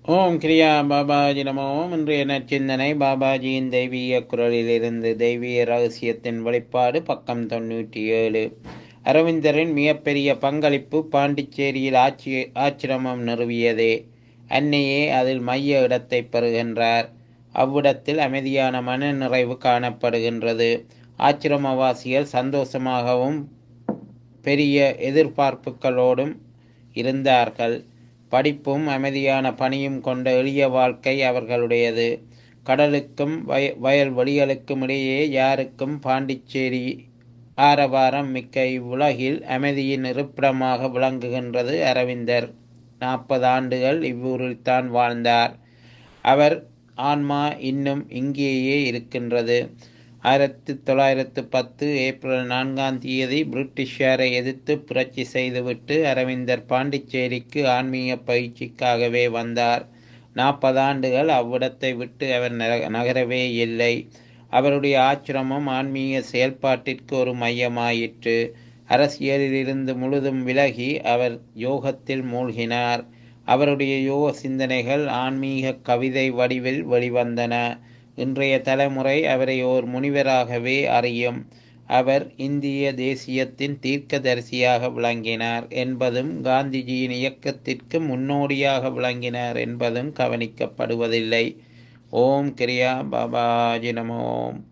ஓம் கிரியா பாபாஜி நமோ இன்றைய நற்சிந்தனை பாபாஜியின் தெய்வீக குரலிலிருந்து தெய்வீக ரகசியத்தின் வெளிப்பாடு பக்கம் தொண்ணூற்றி ஏழு அரவிந்தரின் மிகப்பெரிய பங்களிப்பு பாண்டிச்சேரியில் ஆட்சி ஆச்சிரமம் நிறுவியதே அன்னையே அதில் மைய இடத்தை பெறுகின்றார் அவ்விடத்தில் அமைதியான மன நிறைவு காணப்படுகின்றது ஆச்சிரமவாசிகள் சந்தோஷமாகவும் பெரிய எதிர்பார்ப்புகளோடும் இருந்தார்கள் படிப்பும் அமைதியான பணியும் கொண்ட எளிய வாழ்க்கை அவர்களுடையது கடலுக்கும் வய வயல்வெளிகளுக்கும் இடையே யாருக்கும் பாண்டிச்சேரி ஆரவாரம் மிக்க இவ்வுலகில் அமைதியின் இருப்பிடமாக விளங்குகின்றது அரவிந்தர் நாற்பது ஆண்டுகள் இவ்வூரில் தான் வாழ்ந்தார் அவர் ஆன்மா இன்னும் இங்கேயே இருக்கின்றது ஆயிரத்தி தொள்ளாயிரத்து பத்து ஏப்ரல் நான்காம் தேதி பிரிட்டிஷாரை எதிர்த்து புரட்சி செய்துவிட்டு அரவிந்தர் பாண்டிச்சேரிக்கு ஆன்மீக பயிற்சிக்காகவே வந்தார் நாற்பது ஆண்டுகள் அவ்விடத்தை விட்டு அவர் நகரவே இல்லை அவருடைய ஆச்சிரமம் ஆன்மீக செயல்பாட்டிற்கு ஒரு மையமாயிற்று அரசியலிலிருந்து முழுதும் விலகி அவர் யோகத்தில் மூழ்கினார் அவருடைய யோக சிந்தனைகள் ஆன்மீக கவிதை வடிவில் வெளிவந்தன இன்றைய தலைமுறை அவரை ஓர் முனிவராகவே அறியும் அவர் இந்திய தேசியத்தின் தீர்க்கதரிசியாக விளங்கினார் என்பதும் காந்திஜியின் இயக்கத்திற்கு முன்னோடியாக விளங்கினார் என்பதும் கவனிக்கப்படுவதில்லை ஓம் கிரியா பாபாஜி நமோம்